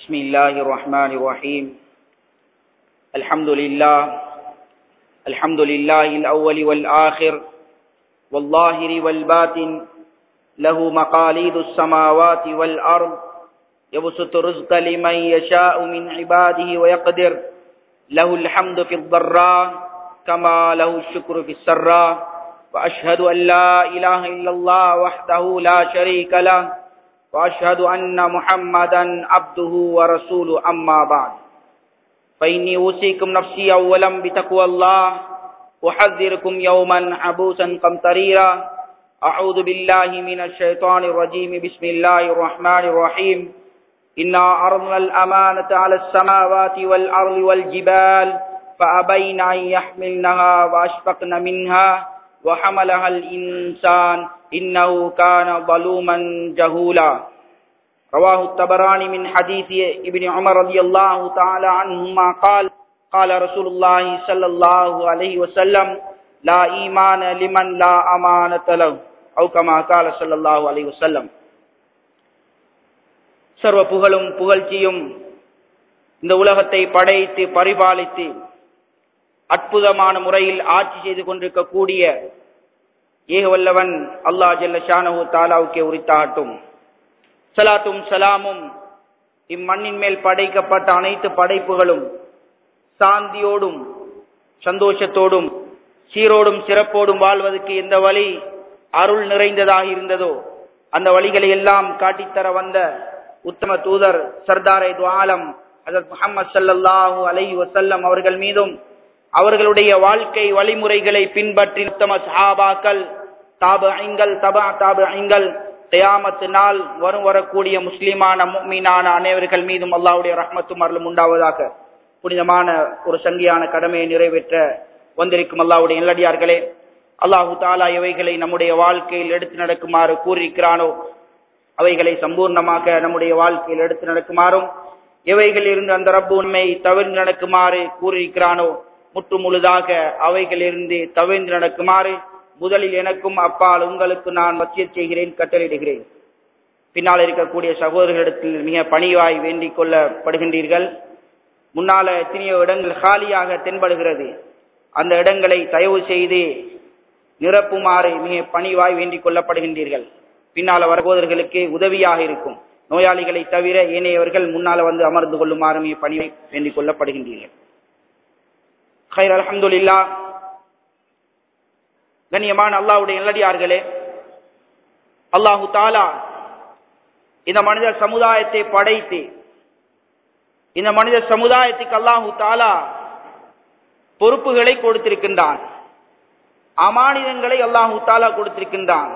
بسم الله الرحمن الرحيم الحمد لله الحمد لله الأول والآخر والظاهر والباطن له مقاليد السماوات والأرض يبسط الرزق لمن يشاء من عباده ويقدر له الحمد في الضراء كما له الشكر في السراء وأشهد أن لا إله إلا الله وحده لا شريك له وأشهد أن محمدا عبده ورسوله أما بعد فإني أوصيكم نفسي أولا بتقوى الله أحذركم يوما عبوسا قمطريرا أعوذ بالله من الشيطان الرجيم بسم الله الرحمن الرحيم إنا عرضنا الأمانة على السماوات والأرض والجبال فأبين أن يحملنها وأشفقن منها وحملها الإنسان إنه كان ظلوما جهولا رواه الطبراني من حديث ابن عمر رضي الله تعالى عنهما قال قال رسول الله صلى الله عليه وسلم لا إيمان لمن لا أمانة له أو كما قال صلى الله عليه وسلم சர்வ புகழும் புகழ்ச்சியும் இந்த உலகத்தை படைத்து பரிபாலித்து அற்புதமான முறையில் ஆட்சி செய்து கொண்டிருக்கக்கூடிய ஏகவல்லவன் அல்லா ஜல்ல ஷானஹு தாலாவுக்கே உரித்தாகட்டும் சலாத்தும் சலாமும் இம்மண்ணின் மேல் படைக்கப்பட்ட அனைத்து படைப்புகளும் சாந்தியோடும் சந்தோஷத்தோடும் சீரோடும் சிறப்போடும் வாழ்வதற்கு எந்த வழி அருள் நிறைந்ததாக இருந்ததோ அந்த வழிகளை எல்லாம் காட்டித்தர வந்த உத்தம தூதர் சர்தாரை துவாலம் அதர் முகமது சல்லாஹூ அலை வசல்லம் அவர்கள் மீதும் அவர்களுடைய வாழ்க்கை வழிமுறைகளை பின்பற்றி உத்தம சஹாபாக்கள் தாபு ஐங்கள் தபா தாபு ஐங்கள் தயாமத்து நாள் வரும் வரக்கூடிய முஸ்லிமான மீனான அனைவர்கள் மீதும் அல்லாவுடைய ரஹ்மத்தும் அருளும் உண்டாவதாக புனிதமான ஒரு சங்கியான கடமையை நிறைவேற்ற வந்திருக்கும் அல்லாவுடைய நல்லடியார்களே அல்லாஹு தாலா இவைகளை நம்முடைய வாழ்க்கையில் எடுத்து நடக்குமாறு கூறியிருக்கிறானோ அவைகளை சம்பூர்ணமாக நம்முடைய வாழ்க்கையில் எடுத்து நடக்குமாறும் எவைகளில் இருந்து அந்த ரப்பு உண்மை தவிர்ந்து நடக்குமாறு கூறியிருக்கிறானோ முற்று முழுதாக அவைகளிலிருந்து தவிர்ந்து நடக்குமாறு முதலில் எனக்கும் அப்பால் உங்களுக்கு நான் வச்சிய செய்கிறேன் கட்டளையிடுகிறேன் பின்னால் இருக்கக்கூடிய சகோதரர்களிடத்தில் மிக பணிவாய் வேண்டிக் கொள்ளப்படுகின்றீர்கள் முன்னால எத்தனையோ இடங்கள் காலியாக தென்படுகிறது அந்த இடங்களை தயவு செய்து நிரப்புமாறு மிக பணிவாய் வேண்டிக் கொள்ளப்படுகின்றீர்கள் பின்னால வரகோதர்களுக்கு உதவியாக இருக்கும் நோயாளிகளை தவிர ஏனையவர்கள் முன்னால வந்து அமர்ந்து கொள்ளுமாறு மிக பணிவை வேண்டிக் கொள்ளப்படுகின்றீர்கள் ஹைர் அலமதுல்லா கண்ணியமான அல்லாவுடைய நல்லடியார்களே அல்லாஹு தாலா இந்த மனித சமுதாயத்தை படைத்து இந்த மனித சமுதாயத்துக்கு அல்லாஹு தாலா பொறுப்புகளை கொடுத்திருக்கின்றான் அமானிதங்களை அல்லாஹு தாலா கொடுத்திருக்கின்றான்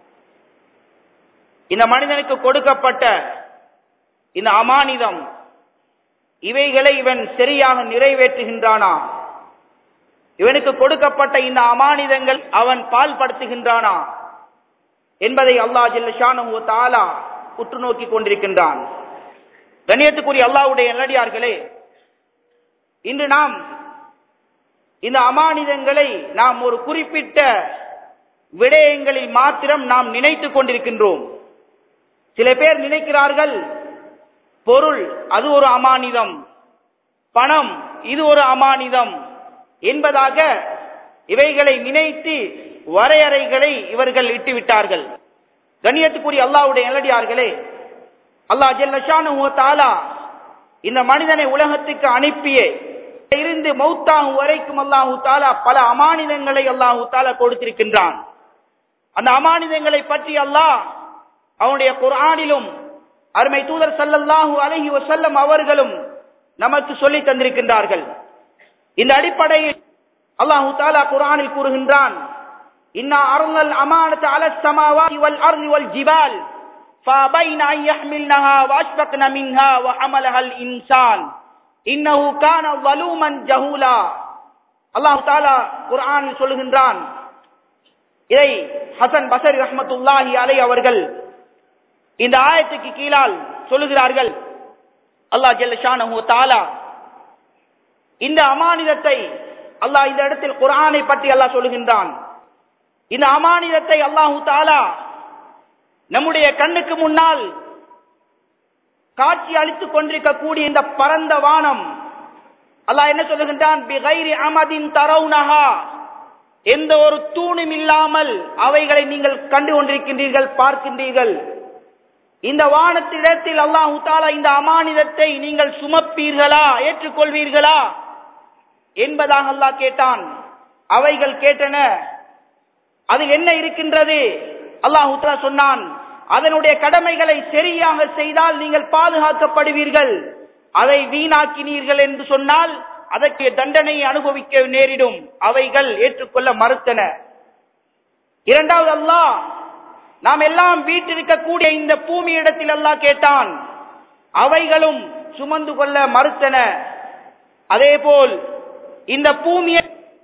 இந்த மனிதனுக்கு கொடுக்கப்பட்ட இந்த அமானிதம் இவைகளை இவன் சரியாக நிறைவேற்றுகின்றானா இவனுக்கு கொடுக்கப்பட்ட இந்த அமானிதங்கள் அவன் பால்படுத்துகின்றானா என்பதை அல்லா ஜில்லஷானு தாலா உற்று நோக்கி கொண்டிருக்கின்றான் கண்ணியத்துக்குரிய அல்லாவுடைய நல்லடியார்களே இன்று நாம் இந்த அமானிதங்களை நாம் ஒரு குறிப்பிட்ட விடயங்களில் மாத்திரம் நாம் நினைத்துக் கொண்டிருக்கின்றோம் சில பேர் நினைக்கிறார்கள் பொருள் அது ஒரு அமானிதம் பணம் இது ஒரு அமானிதம் என்பதாக இவைகளை நினைத்து வரையறைகளை இவர்கள் இட்டுவிட்டார்கள் கண்ணியத்துக்குரிய அல்லாவுடைய நல்லடியார்களே அல்லா ஜெல்லஷானு தாலா இந்த மனிதனை உலகத்துக்கு அனுப்பிய இருந்து மௌத்தாகும் வரைக்கும் அல்லாஹு தாலா பல அமானிதங்களை அல்லாஹு தாலா கொடுத்திருக்கின்றான் அந்த அமானிதங்களை பற்றி அல்லாஹ் அவனுடைய குரானிலும் அருமை தூதர் சல்லல்லாஹு அலஹி வசல்லம் அவர்களும் நமக்கு சொல்லி தந்திருக்கின்றார்கள் இந்த அடிப்படையில் அல்லாஹு தாலா குரானில் கூறுகின்றான் இன்னா அருங்கல் அமானத் அல சமாவாதி வல் அர்தி வல் ஜிபால் فابين ان يحملنها واشفقن منها وحملها الانسان انه كان ظلوما جهولا அல்லாஹ் தாலா குர்ஆனில் சொல்லுகின்றான் இதை ஹசன் பசரி ரஹ்மத்துல்லாஹி அலை அவர்கள் இந்த ஆயத்துக்கு கீழால் சொல்லுகிறார்கள் அல்லாஹ் ஜல்ல ஷானஹு தாலா இந்த அமானிதத்தை அல்லாஹ் இந்த இடத்தில் குர்ஆனை பற்றி அல்லாஹ் சொல்லுகின்றான் இந்த அமானிதத்தை அல்லாஹு தாலா நம்முடைய கண்ணுக்கு முன்னால் காட்சி அளித்துக் கொண்டிருக்கக்கூடிய இந்த பரந்த வானம் அல்லாஹ் என்ன சொல்லுகின்றான் பிகைரி அமதின் தரவுனஹா எந்த ஒரு தூணும் இல்லாமல் அவைகளை நீங்கள் கண்டு கொண்டிருக்கின்றீர்கள் பார்க்கின்றீர்கள் இந்த வானத்திடத்தில் அல்லாஹு தாலா இந்த அமானிதத்தை நீங்கள் சுமப்பீர்களா ஏற்றுக்கொள்வீர்களா என்பதாக அல்லாஹ் கேட்டான் அவைகள் கேட்டன அது என்ன இருக்கின்றது அல்லாஹு தாலா சொன்னான் அதனுடைய கடமைகளை சரியாக செய்தால் நீங்கள் பாதுகாக்கப்படுவீர்கள் அதை வீணாக்கினீர்கள் என்று சொன்னால் அதற்கு தண்டனை அனுபவிக்க நேரிடும் அவைகள் ஏற்றுக்கொள்ள மறுத்தன இரண்டாவது அல்லாஹ் நாம் எல்லாம் வீட்டிருக்கக்கூடிய இந்த பூமி இடத்தில் அல்லாஹ் கேட்டான் அவைகளும் சுமந்து கொள்ள மறுத்தன அதே போல் இந்த பூமியை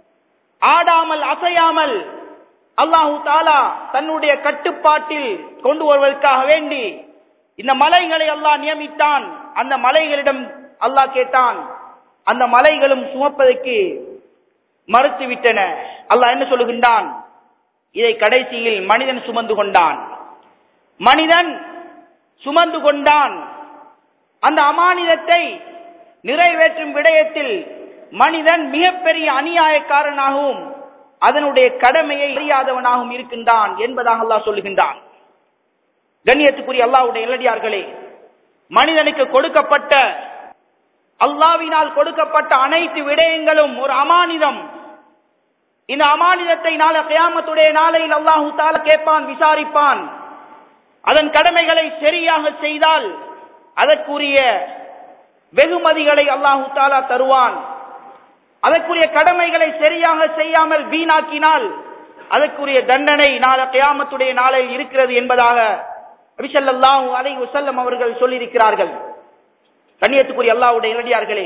ஆடாமல் அசையாமல் அல்லாஹு தாலா தன்னுடைய கட்டுப்பாட்டில் கொண்டு வருவதற்காக வேண்டி இந்த மலைகளை அல்லாஹ் நியமித்தான் அந்த மலைகளிடம் அல்லாஹ் கேட்டான் அந்த மலைகளும் சுமப்பதற்கு மறுத்து விட்டன அல்லாஹ் என்ன சொல்லுகின்றான் இதை கடைசியில் மனிதன் சுமந்து கொண்டான் மனிதன் சுமந்து கொண்டான் அந்த அமானிதத்தை நிறைவேற்றும் விடயத்தில் மனிதன் மிகப்பெரிய அநியாயக்காரனாகவும் அதனுடைய கடமையை அறியாதவனாகவும் இருக்கின்றான் என்பதாக அல்லாஹ் சொல்லுகின்றான் கண்ணியத்துக்குரிய அல்லாஹ்வுடைய இளடியார்களே மனிதனுக்கு கொடுக்கப்பட்ட அல்லாவினால் கொடுக்கப்பட்ட அனைத்து விடயங்களும் ஒரு அமானிதம் இந்த அமானிதத்தை நாள கியாமத்துடைய நாளையில் அல்லாஹு தால கேட்பான் விசாரிப்பான் அதன் கடமைகளை சரியாக செய்தால் அதற்குரிய வெகுமதிகளை அல்லாஹு தாலா தருவான் அதற்குரிய கடமைகளை சரியாக செய்யாமல் வீணாக்கினால் அதற்குரிய தண்டனை நாள கியாமத்துடைய நாளையில் இருக்கிறது என்பதாக அபிசல்லாஹு அலை வசல்லம் அவர்கள் சொல்லியிருக்கிறார்கள் கண்ணியத்துக்குரிய அல்லாஹ்வுடைய இளடியார்களே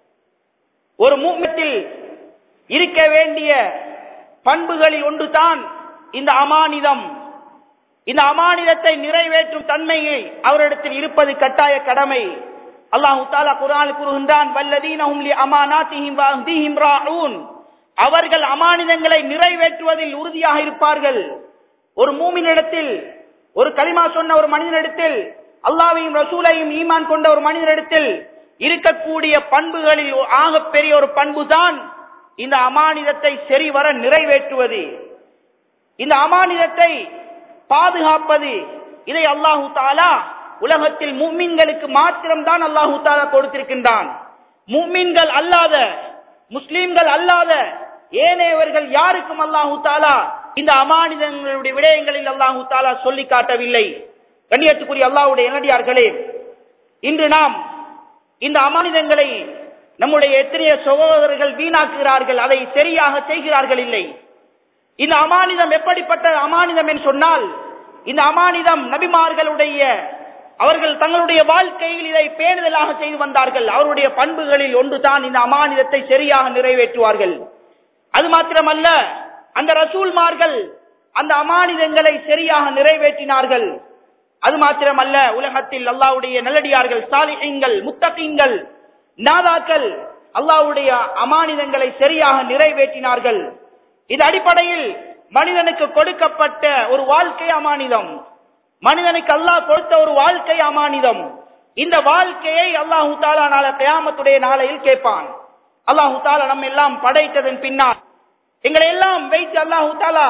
ஒரு மூமெத்தில் இருக்க வேண்டிய பண்புகளில் ஒன்றுதான் இந்த அமானிதம் இந்த அமானிதத்தை நிறைவேற்றும் தன்மையை அவரிடத்தில் இருப்பது கட்டாய கடமை அல்லாஹு தாலா குரான் கூறுகின்றான் வல்லதீனஹும் லி அமானாத்திஹிம் வஅஹ்திஹிம் ராஊன் அவர்கள் அமானிதங்களை நிறைவேற்றுவதில் உறுதியாக இருப்பார்கள் ஒரு மூமினிடத்தில் ஒரு கலிமா சொன்ன ஒரு மனிதனிடத்தில் அல்லாவையும் ரசூலையும் ஈமான் கொண்ட ஒரு மனிதனிடத்தில் இருக்கக்கூடிய பண்புகளில் ஆகப் பெரிய ஒரு பண்பு தான் இந்த அமானிதத்தை சரிவர நிறைவேற்றுவது இந்த அமானிதத்தை பாதுகாப்பது இதை அல்லாஹு தாலா உலகத்தில் மும்மின்களுக்கு மாத்திரம்தான் அல்லாஹு தாலா கொடுத்திருக்கின்றான் மும்மின்கள் அல்லாத முஸ்லிம்கள் அல்லாத ஏனையவர்கள் யாருக்கும் அல்லாஹு தாலா இந்த அமானிதங்களுடைய விடயங்களில் அல்லாஹு தாலா சொல்லி காட்டவில்லை கண்ணியத்துக்குரிய அல்லாஹ்வுடைய இனடியார்களே இன்று நாம் இந்த அமானிதங்களை நம்முடைய எத்தனைய சகோதரர்கள் வீணாக்குகிறார்கள் அதை சரியாக செய்கிறார்கள் இல்லை இந்த அமானிதம் எப்படிப்பட்ட அமானிதம் என்று சொன்னால் இந்த அமானிதம் நபிமார்களுடைய அவர்கள் தங்களுடைய வாழ்க்கையில் இதை பேணுதலாக செய்து வந்தார்கள் அவருடைய பண்புகளில் ஒன்றுதான் இந்த அமானிதத்தை சரியாக நிறைவேற்றுவார்கள் அது மாத்திரமல்ல அந்த ரசூல்மார்கள் அந்த அமானிதங்களை சரியாக நிறைவேற்றினார்கள் அது மாத்திரமல்ல உலகத்தில் அல்லாவுடைய நல்லடியார்கள் சாலிஹீங்கள் முத்தகீங்கள் நாதாக்கள் அல்லாவுடைய அமானிதங்களை சரியாக நிறைவேற்றினார்கள் இது அடிப்படையில் மனிதனுக்கு கொடுக்கப்பட்ட ஒரு வாழ்க்கை அமானிதம் மனிதனுக்கு அல்லாஹ் கொடுத்த ஒரு வாழ்க்கை அமானிதம் இந்த வாழ்க்கையை அல்லாஹு தாலா நாள கயாமத்துடைய நாளையில் கேட்பான் அல்லாஹு தாலா நம்ம எல்லாம் படைத்ததன் பின்னால் எங்களை எல்லாம் வைத்து அல்லாஹு தாலா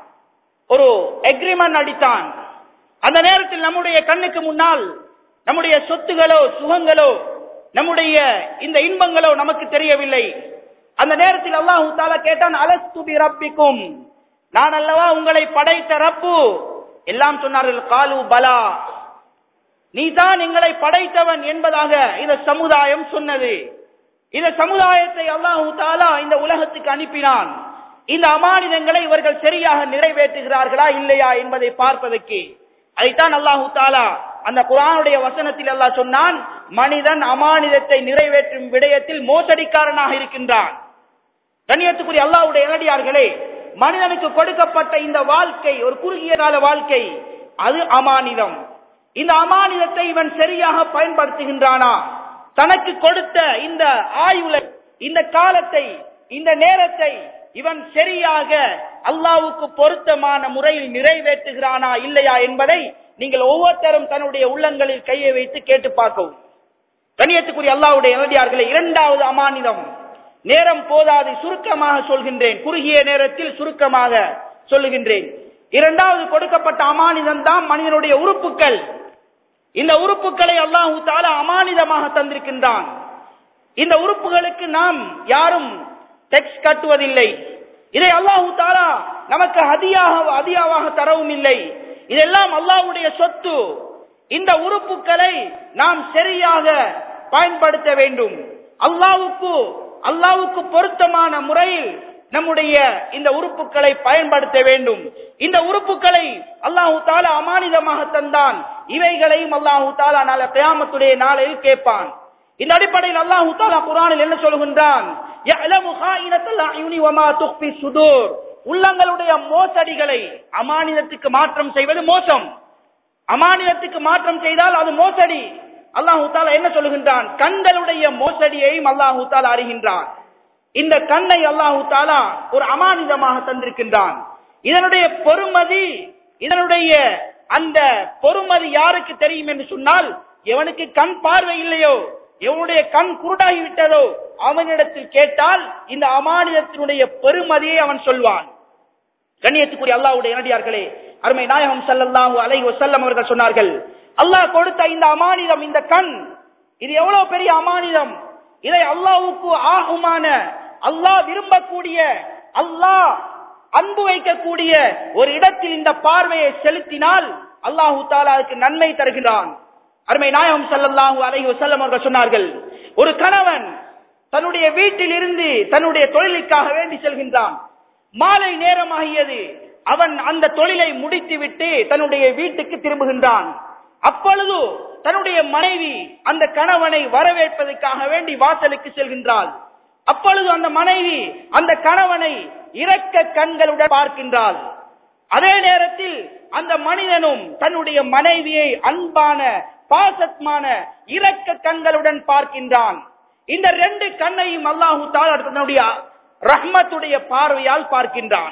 ஒரு எக்ரிமெண்ட் அடித்தான் அந்த நேரத்தில் நம்முடைய கண்ணுக்கு முன்னால் நம்முடைய சொத்துகளோ சுகங்களோ நம்முடைய இந்த இன்பங்களோ நமக்கு தெரியவில்லை அந்த நேரத்தில் அல்லாஹு தாலா கேட்டான் அலஸ்துபி ரப்பிக்கும் நான் அல்லவா உங்களை படைத்த ரப்பு எல்லாம் சொன்னார்கள் காலு பலா நீதான் எங்களை படைத்தவன் என்பதாக இந்த சமுதாயம் சொன்னது இந்த சமுதாயத்தை அல்லாஹு தாலா இந்த உலகத்துக்கு அனுப்பினான் இந்த அமானிதங்களை இவர்கள் சரியாக நிறைவேற்றுகிறார்களா இல்லையா என்பதை பார்ப்பதற்கு அதைத்தான் அல்லாஹு தாலா அந்த குரானுடைய வசனத்தில் அல்லாஹ் சொன்னான் மனிதன் அமானிதத்தை நிறைவேற்றும் விடயத்தில் மோசடிக்காரனாக இருக்கின்றான் கண்ணியத்துக்குரிய அல்லாஹ்வுடைய இளடியார்களே மனிதனுக்கு கொடுக்கப்பட்ட இந்த வாழ்க்கை ஒரு குறுகிய கால வாழ்க்கை அது அமானிதம் இந்த அமானிதத்தை இவன் சரியாக பயன்படுத்துகின்றானா தனக்கு கொடுத்த இந்த ஆயுளை இந்த காலத்தை இந்த நேரத்தை இவன் சரியாக அல்லாவுக்கு பொருத்தமான முறையில் நிறைவேற்றுகிறானா இல்லையா என்பதை நீங்கள் ஒவ்வொருத்தரும் தன்னுடைய உள்ளங்களில் கையை வைத்து கேட்டு பார்க்கவும் கண்ணியத்துக்குரிய அல்லாவுடைய இறுதியார்களே இரண்டாவது அமானிதம் நேரம் போதாது சுருக்கமாக சொல்கின்றேன் குறுகிய நேரத்தில் சுருக்கமாக சொல்லுகின்றேன் இரண்டாவது கொடுக்கப்பட்ட அமானிதம் தான் மனிதனுடைய உறுப்புகள் இந்த உறுப்புகளை அல்லாஹு தாலா அமானிதமாக தந்திருக்கின்றான் இந்த உறுப்புகளுக்கு நாம் யாரும் டெக்ஸ் கட்டுவதில்லை இதை அல்லாஹு தாலா நமக்கு அதியாக அதியாவாக தரவும் இல்லை இதெல்லாம் அல்லாஹ்வுடைய சொத்து இந்த உறுப்புகளை நாம் சரியாக பயன்படுத்த வேண்டும் அல்லாவுக்கு அல்லாவுக்கு பொருத்தமான முறையில் நம்முடைய இந்த உறுப்புகளை பயன்படுத்த வேண்டும் இந்த உறுப்புகளை அல்லாஹு தாலா அமானிதமாக தந்தான் இவைகளையும் அல்லாஹு தாலா நாளை கியாமத்துடைய நாளையில் கேட்பான் இந்த அடிப்படையில் அல்லாஹு தாலா குரானில் என்ன சொல்கின்றான் "யஅலமு ஹாயினத்தல் அயுனி வமா துக்ஃபி சுதூர்." உள்ளங்களுடைய மோசடிகளை அமானிதத்துக்கு மாற்றம் செய்வது மோசம் அமானிதத்துக்கு மாற்றம் செய்தால் அது மோசடி அல்லாஹு தாலா என்ன சொல்லுகின்றான் கண்களுடைய மோசடியையும் அல்லாஹு தாலா அறிகின்றான் இந்த கண்ணை அல்லாஹு தாலா ஒரு அமானிதமாக தந்திருக்கின்றான் இதனுடைய பொறுமதி இதனுடைய அந்த பொறுமதி யாருக்கு தெரியும் என்று சொன்னால் எவனுக்கு கண் பார்வை இல்லையோ எவனுடைய கண் குருடாகி விட்டதோ அவனிடத்தில் கேட்டால் இந்த அமானிதத்தினுடைய பெருமதியை அவன் சொல்வான் கண்ணியத்துக்குரிய அல்லாஹ்வுடைய நடிகார்களே அருமை நாயகம் ஸல்லல்லாஹு அலைஹி வஸல்லம் அவர்கள் சொன்னார்கள் அல்லாஹ் கொடுத்த இந்த அமானிதம் இந்த கண் இது எவ்வளவு பெரிய அமானிதம் இதை அல்லாஹ்வுக்கு ஆகுமான அல்லாஹ் விரும்பக்கூடிய அல்லாஹ் அன்பு வைக்கக்கூடிய ஒரு இடத்தில் இந்த பார்வையை செலுத்தினால் அல்லாஹு தாலா அதுக்கு நன்மை தருகிறான் அருமை நாயகம் ஸல்லல்லாஹு அலைஹி வஸல்லம் அவர்கள் சொன்னார்கள் ஒரு கணவன் தன்னுடைய வீட்டில் இருந்து தன்னுடைய தொழிலுக்காக வேண்டி செல்கின்றான் மாலை நேரமாகியது அவன் அந்த தொழிலை முடித்துவிட்டு தன்னுடைய வீட்டுக்கு திரும்புகின்றான் அப்பொழுது தன்னுடைய மனைவி அந்த கணவனை வரவேற்பதற்காக வேண்டி வாசலுக்கு செல்கின்றாள் அப்பொழுது அந்த மனைவி அந்த கணவனை இரக்க கண்களுடன் பார்க்கின்றாள் அதே நேரத்தில் அந்த மனிதனும் தன்னுடைய மனைவியை அன்பான பாசத்மான இரக்க கண்களுடன் பார்க்கின்றான் இந்த ரெண்டு கண்ணையும் அல்லாஹு தாலா தன்னுடைய ரஹ்மத்துடைய பார்வையால் பார்க்கின்றான்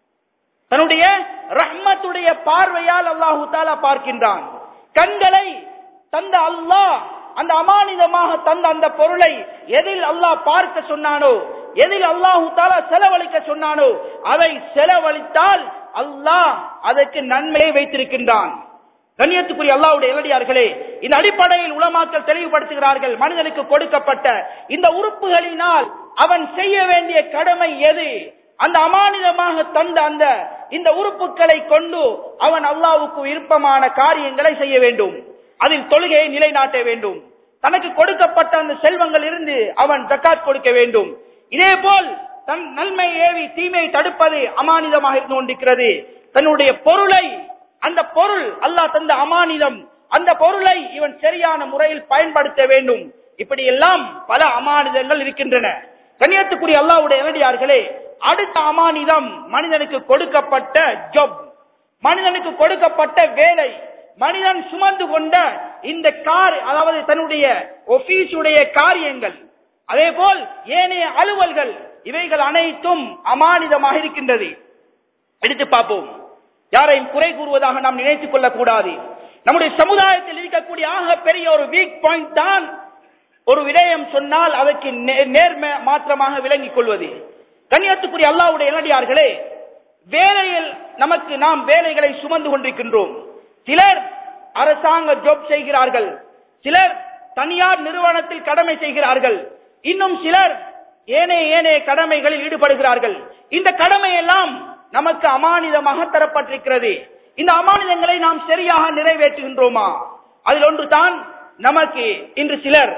தன்னுடைய ரஹ்மத்துடைய பார்வையால் அல்லாஹு தாலா பார்க்கின்றான் கண்களை தந்த அல்லாஹ் அந்த அமானிதமாக தந்த அந்த பொருளை எதில் அல்லாஹ் பார்க்க சொன்னானோ எதில் அல்லாஹு தாலா செலவழிக்க சொன்னானோ அதை செலவழித்தால் அல்லாஹ் அதற்கு நன்மையை வைத்திருக்கின்றான் கண்ணியத்துக்குரிய அல்லாவுடைய எல்லடியார்களே இந்த அடிப்படையில் உலமாக்கள் தெளிவுபடுத்துகிறார்கள் மனிதனுக்கு கொடுக்கப்பட்ட இந்த உறுப்புகளினால் அவன் செய்ய வேண்டிய கடமை எது அந்த அமானிதமாக தந்த அந்த இந்த உறுப்புகளை கொண்டு அவன் அல்லாவுக்கு விருப்பமான காரியங்களை செய்ய வேண்டும் அதில் தொழுகையை நிலைநாட்ட வேண்டும் தனக்கு கொடுக்கப்பட்ட அந்த செல்வங்கள் இருந்து அவன் ஜக்காத் கொடுக்க வேண்டும் இதே போல் தன் நன்மை ஏவி தீமையை தடுப்பது அமானிதமாக இருந்து கொண்டிருக்கிறது தன்னுடைய பொருளை அந்த பொருள் அல்லாஹ் தந்த அமானிதம் அந்த பொருளை இவன் சரியான முறையில் பயன்படுத்த வேண்டும் இப்படி எல்லாம் பல அமானிதங்கள் இருக்கின்றன கண்ணியத்துக்குரிய அல்லாவுடைய எவடியார்களே அடுத்த அமானிதம் மனிதனுக்கு கொடுக்கப்பட்ட ஜப் மனிதனுக்கு கொடுக்கப்பட்ட வேலை மனிதன் சுமந்து கொண்ட இந்த கார் அதாவது தன்னுடைய ஒபீஸுடைய காரியங்கள் அதே போல் ஏனைய அலுவல்கள் இவைகள் அனைத்தும் அமானிதமாக இருக்கின்றது எடுத்து பார்ப்போம் யாரையும் குறை கூறுவதாக நாம் நினைத்துக் கொள்ளக் கூடாது நம்முடைய சமுதாயத்தில் இருக்கக்கூடிய ஆக பெரிய ஒரு வீக் பாயிண்ட் தான் ஒரு விடயம் சொன்னால் அதற்கு நேர்ம மாற்றமாக விளங்கிக் கொள்வது கண்ணியத்துக்குரிய அல்லாவுடைய இளடியார்களே வேலையில் நமக்கு நாம் வேலைகளை சுமந்து கொண்டிருக்கின்றோம் சிலர் அரசாங்க ஜாப் செய்கிறார்கள் சிலர் தனியார் நிறுவனத்தில் கடமை செய்கிறார்கள் இன்னும் சிலர் ஏனைய ஏனைய கடமைகளில் ஈடுபடுகிறார்கள் இந்த கடமை எல்லாம் நமக்கு அமானிதமாக தரப்பட்டிருக்கிறது இந்த அமானிதங்களை நாம் சரியாக நிறைவேற்றுகின்றோமா அதில் ஒன்று தான் நமக்கு இன்று சிலர்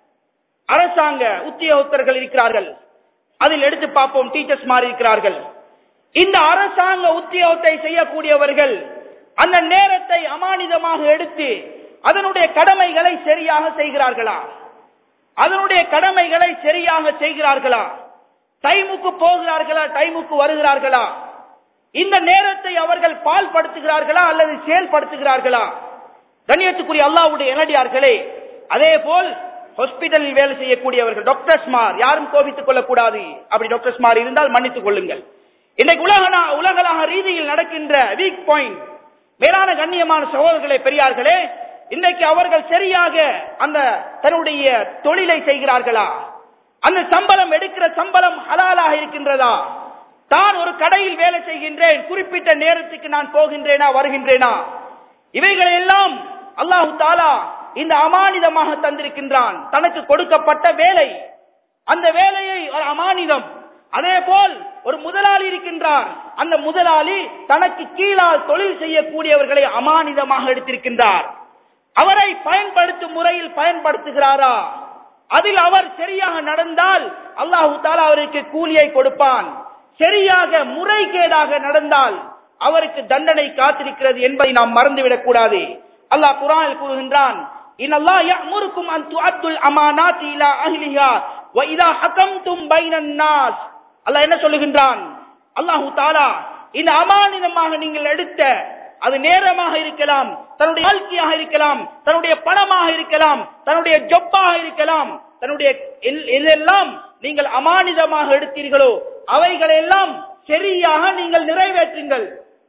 அரசாங்க உத்தியோகத்தர்கள் இருக்கிறார்கள் அதில் எடுத்து பார்ப்போம் டீச்சர்ஸ் மாறி இருக்கிறார்கள் இந்த அரசாங்க உத்தியோகத்தை செய்யக்கூடியவர்கள் அந்த நேரத்தை அமானிதமாக எடுத்து அதனுடைய கடமைகளை சரியாக செய்கிறார்களா அதனுடைய கடமைகளை சரியாக செய்கிறார்களா டைமுக்கு போகிறார்களா டைமுக்கு வருகிறார்களா இந்த நேரத்தை அவர்கள் பால் படுத்துகிறார்களா அல்லது செயல்படுத்துகிறார்களா கண்ணியத்துக்குரிய அல்லாவுடைய எனடியார்களே அதே போல் ஹாஸ்பிட்டலில் வேலை செய்யக்கூடியவர்கள் டாக்டர்ஸ்மார் யாரும் கோபித்துக் கொள்ளக்கூடாது அப்படி டாக்டர்ஸ்மார் இருந்தால் மன்னித்துக் கொள்ளுங்கள் இன்றைக்கு உலக உலகளாக ரீதியில் நடக்கின்ற வீக் பாயிண்ட் மேலான கண்ணியமான சகோதரர்களே பெரியார்களே இன்றைக்கு அவர்கள் சரியாக அந்த தன்னுடைய தொழிலை செய்கிறார்களா அந்த சம்பளம் எடுக்கிற சம்பளம் ஹலாலாக இருக்கின்றதா தான் ஒரு கடையில் வேலை செய்கின்றேன் குறிப்பிட்ட நேரத்துக்கு நான் போகின்றேனா வருகின்றேனா இவைகள் எல்லாம் அல்லாஹு தாலா இந்த அமானிதமாக தந்திருக்கின்றான் தனக்கு கொடுக்கப்பட்ட வேலை அந்த வேலையை ஒரு அமானிதம் அதே போல் ஒரு முதலாளி இருக்கின்றார் அந்த முதலாளி தனக்கு கீழால் தொழில் செய்யக்கூடியவர்களை அமானிதமாக எடுத்திருக்கின்றார் அவரை பயன்படுத்தும் முறையில் பயன்படுத்துகிறாரா அதில் அவர் சரியாக நடந்தால் அல்லாஹு தாலா அவருக்கு கூலியை கொடுப்பான் சரியாக முறைகேடாக நடந்தால் அவருக்கு தண்டனை காத்திருக்கிறது என்பதை நாம் மறந்துவிடக் கூடாது அல்லாஹ் குரானில் கூறுகின்றான் இன்னல்லாஹ் யஅமுருக்கும் அன் துஅத்துல் அமானாத்தி இலா அஹ்லிஹா வ இதா ஹகம்தும் பைனன் நாஸ் அல்லாஹ் என்ன சொல்லுகின்றான் அல்லாஹு தாலா இந்த அமானிதமாக நீங்கள் எடுத்த அது நேரமாக இருக்கலாம் தன்னுடைய வாழ்க்கையாக இருக்கலாம் தன்னுடைய பணமாக இருக்கலாம் தன்னுடைய ஜொப்பாக இருக்கலாம் தன்னுடைய எல்- எதெல்லாம் நீங்கள் அமானிதமாக எடுத்தீர்களோ அவைகளெல்லாம் சரியாக நீங்கள் நிறைவேற்றுங்கள்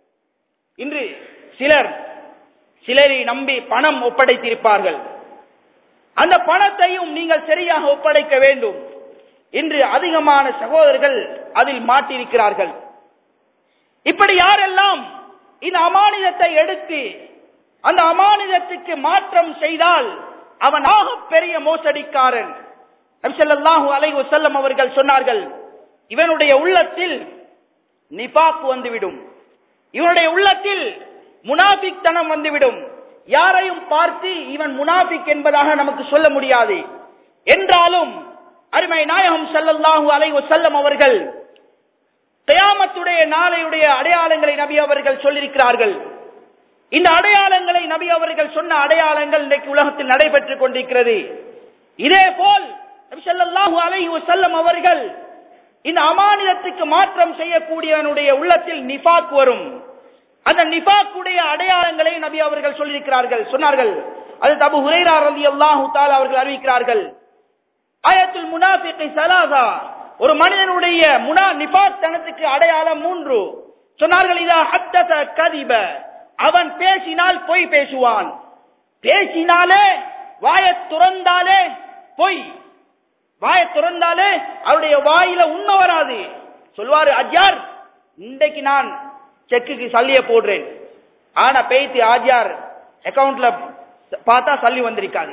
இன்று சிலர் சிலரை நம்பி பணம் ஒப்படைத்திருப்பார்கள் அந்த பணத்தையும் நீங்கள் சரியாக ஒப்படைக்க வேண்டும் இன்று அதிகமான சகோதரர்கள் அதில் மாட்டிருக்கிறார்கள் இப்படி யாரெல்லாம் இந்த அமானிதத்தை எடுத்து அந்த அமானிதத்துக்கு மாற்றம் செய்தால் அவன் ஆக பெரிய மோசடிக்காரன் நபி ஸல்லல்லாஹு அலைஹி வஸல்லம் அவர்கள் சொன்னார்கள் இவனுடைய உள்ளத்தில் நிபாக் வந்துவிடும் இவனுடைய உள்ளத்தில் முனாபிக் தனம் வந்துவிடும் யாரையும் பார்த்து இவன் முனாபிக் என்பதாக நமக்கு சொல்ல முடியாது என்றாலும் அருமை நாயகம் ஸல்லல்லாஹு அலைஹி வஸல்லம் அவர்கள் கியாமத்துடைய நாளையுடைய அடையாளங்களை நபி அவர்கள் சொல்லியிருக்கிறார்கள் இந்த அடையாளங்களை நபி அவர்கள் சொன்ன அடையாளங்கள் இன்றைக்கு உலகத்தில் நடைபெற்றுக் கொண்டிருக்கிறது இதே போல் நபி ஸல்லல்லாஹு அலைஹி வஸல்லம் அவர்கள் இந்த அமானிதத்துக்கு மாற்றம் செய்யக்கூடியவனுடைய உள்ளத்தில் நிஃபாக் வரும் அந்த நிஃபாக்குடைய அடையாளங்களை நபி அவர்கள் சொல்லியிருக்கிறார்கள் சொன்னார்கள் அது தபு ஹுரைரா ரலியல்லாஹு தஆலா அவர்கள் அறிவிக்கிறார்கள் ஆயத்துல் முனாஃபிகி சலாசா ஒரு மனிதனுடைய முனா நிபாத் தனத்துக்கு அடையாளம் மூன்று சொன்னார்கள் இதா ஹத்தத கதிப அவன் பேசினால் பொய் பேசுவான் பேசினாலே வாயை துறந்தாலே பொய் வாயை துறந்தாலே அவருடைய வாயில உண்மை வராது சொல்வாரு அஜார் இன்றைக்கு நான் செக்குக்கு சல்லிய போடுறேன் ஆனா பேய்த்து ஆஜியார் அக்கவுண்ட்ல பார்த்தா சல்லி வந்திருக்காது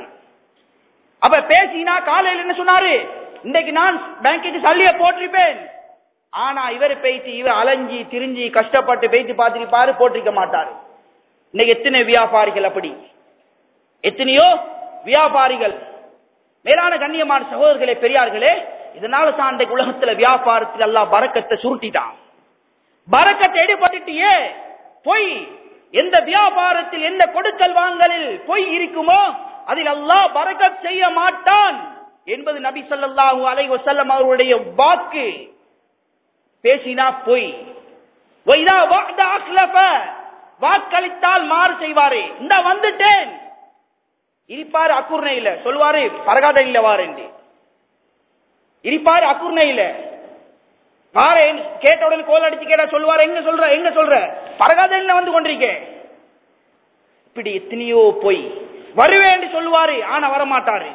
அப்ப பேசினா காலையில் என்ன சொன்னாரு இன்னைக்கு நான் பேங்க்குக்கு சல்லிய போட்டிருப்பேன் ஆனா இவர் பேசி இவர் அலைஞ்சி திரிஞ்சி கஷ்டப்பட்டு பேசி பார்த்திருப்பாரு போட்டிருக்க மாட்டாரு இன்னைக்கு எத்தனை வியாபாரிகள் அப்படி எத்தனையோ வியாபாரிகள் மேலான கண்ணியமான சகோதரர்களே பெரியார்களே இதனால தான் அந்த உலகத்துல வியாபாரத்தில் எல்லாம் பறக்கத்தை சுருட்டிட்டான் பறக்கத்தை எடுபட்டுட்டியே பொய் எந்த வியாபாரத்தில் எந்த கொடுக்கல் வாங்கலில் பொய் இருக்குமோ அதில் அல்லாஹ் பறக்கத் செய்ய மாட்டான் என்பது நபி ஸல்லல்லாஹு அலைஹி வஸல்லம் அவருடைய வாக்கு பேசினா பொய் வைதா வஅத அக்லஃப வாக்களித்தால் மாறு செய்வாரே இந்த வந்துட்டேன் இருப்பாரு அக்குர்ணையில சொல்வாரு பரகாத இல்ல வாரேன் இருப்பாரு அக்குர்ணையில வாரேன் கேட்ட உடனே கோல் அடிச்சு கேட்டா சொல்லுவாரு எங்க சொல்ற எங்க சொல்ற பரகாத இல்ல வந்து கொண்டிருக்கேன் இப்படி எத்தனையோ பொய் வருவேன் சொல்லுவாரு ஆனா வரமாட்டாரு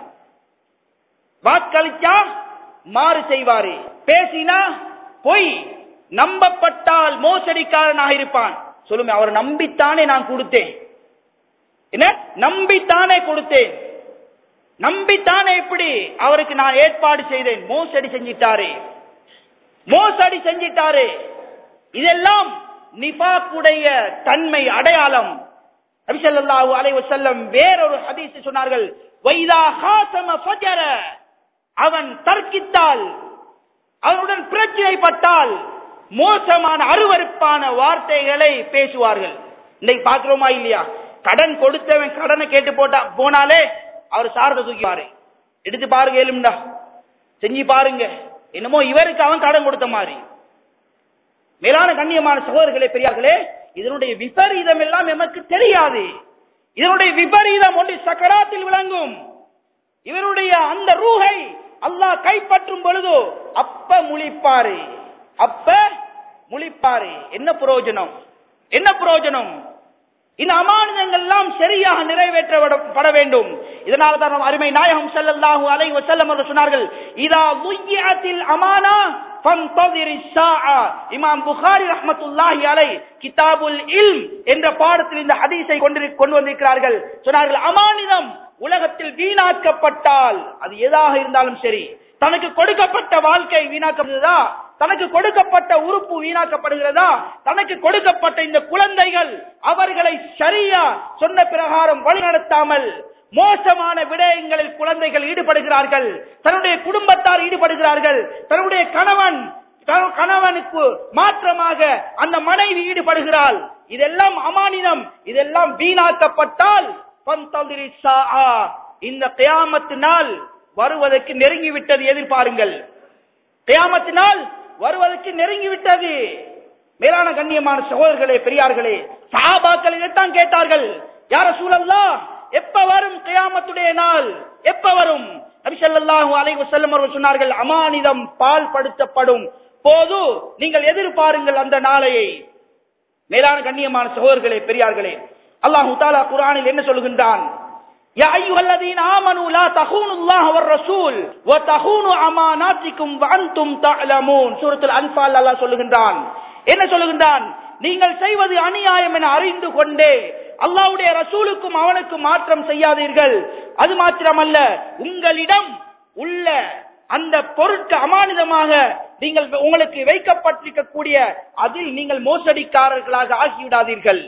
வாக்களிச்சா மாறு செய்வாரு பேசினா பொய் நம்பப்பட்டால் மோசடிக்காரனாக இருப்பான் சொல்லுங்க அவர் நம்பித்தானே நான் கொடுத்தேன் என்ன நம்பித்தானே கொடுத்தேன் நம்பித்தானே எப்படி அவருக்கு நான் ஏற்பாடு செய்தேன் மோசடி செஞ்சிட்டாரு மோசடி செஞ்சிட்டாரு இதெல்லாம் நிபாக்குடைய தன்மை அடையாளம் நபிசல்லாஹு அலைஹி வஸல்லம் வேறொரு ஹதீஸ் சொன்னார்கள் வைதா ஹாசம ஃபஜர அவன் தர்க்கித்தால் அவனுடன் பிரச்சனைப்பட்டால் மோசமான அருவருப்பான வார்த்தைகளை பேசுவார்கள் இன்னைக்கு பாக்குறோமா இல்லையா கடன் கொடுத்தவன் கடனை கேட்டு போட்டா போனாலே அவர் சாரத்தை தூக்கிவாரு எடுத்து பாருங்க ஏழும்டா செஞ்சு பாருங்க என்னமோ இவருக்கு அவன் கடன் கொடுத்த மாதிரி மேலான கண்ணியமான சகோதரர்களே பெரியார்களே இதனுடைய விபரீதம் எல்லாம் எமக்கு தெரியாது இதனுடைய விபரீதம் ஒன்று சக்கராத்தில் விளங்கும் இவருடைய அந்த ரூஹை அல்லாஹ் கைப்பற்றும் பொழுது அப்ப முழிப்பாரு அப்ப முழிப்பாரு என்ன பிரயோஜனம் என்ன பிரயோஜனம் இந்த அமானிதங்கள் எல்லாம் சரியாக நிறைவேற்றப்பட வேண்டும் இதனால தான் நம் அருமை நாயகம் ஸல்லல்லாஹு அலைஹி வஸல்லம் அவர்கள் சொன்னார்கள் இதா முய்யாத்தில் அமானா ஃபந்ததிரி ஸாஆ இமாம் புகாரி ரஹ்மத்துல்லாஹி அலை கிதாபுல் இல்ம் என்ற பாடத்தில் இந்த ஹதீஸை கொண்டு கொண்டு வந்திருக்கிறார்கள் சொன்னார்கள் அமானிதம் உலகத்தில் வீணாக்கப்பட்டால் அது எதாக இருந்தாலும் சரி தனக்கு கொடுக்கப்பட்ட வாழ்க்கை வீணாக்கப்படுகிறதா தனக்கு கொடுக்கப்பட்ட உறுப்பு வீணாக்கப்படுகிறதா தனக்கு கொடுக்கப்பட்ட இந்த குழந்தைகள் அவர்களை சரியா சொன்ன பிரகாரம் வழிநடத்தாமல் மோசமான விடயங்களில் குழந்தைகள் ஈடுபடுகிறார்கள் தன்னுடைய குடும்பத்தார் ஈடுபடுகிறார்கள் தன்னுடைய கணவன் தன் கணவனுக்கு மாற்றமாக அந்த மனைவி ஈடுபடுகிறாள் இதெல்லாம் அமானிதம் இதெல்லாம் வீணாக்கப்பட்டால் பந்ததிரி ஸாஆ. இந்த கியாமத்து நாள் வருவதற்கு நெருங்கிவிட்டது எதிர்பாருங்கள் கியாமத்து நாள் வருவதற்கு நெருங்கிவிட்டது மேலான கண்ணியமான சகோதரர்களே பெரியார்களே சஹாபாக்கள் இதைத்தான் கேட்டார்கள் யார சூழல்லா எப்ப வரும் கியாமத்துடைய நாள் எப்ப வரும் நபி ஸல்லல்லாஹு அலைஹி வஸல்லம் அவர்கள் சொன்னார்கள் அமானிதம் பால் படுத்தப்படும் போது நீங்கள் எதிர்பாருங்கள் அந்த நாளையை மேலான கண்ணியமான சகோதரர்களே பெரியார்களே அல்லாஹு தாலா குர்ஆனில் என்ன சொல்லுகின்றான் يا أيها الذين آمنوا لا تخونوا الله والرسول وتخونوا أماناتكم وأنتم تعلمون سورة الأنفال அல்லாஹ் சொல்லுகின்றான் என்ன சொல்லுகின்றான் நீங்கள் செய்வது அநியாயம் என அறிந்து கொண்டே அல்லாஹ்வுடைய ரசூலுக்கும் அவனுக்கும் மாற்றம் செய்யாதீர்கள் அது மாத்திரமல்ல உங்களிடம் உள்ள அந்த பொருட்கு அமானிதமாக நீங்கள் உங்களுக்கு வைக்கப்பட்டிருக்கக்கூடிய அதில் நீங்கள் மோசடிக்காரர்களாக ஆகிவிடாதீர்கள்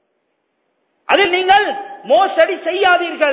அதில் நீங்கள் மோசடி செய்யாதீர்கள்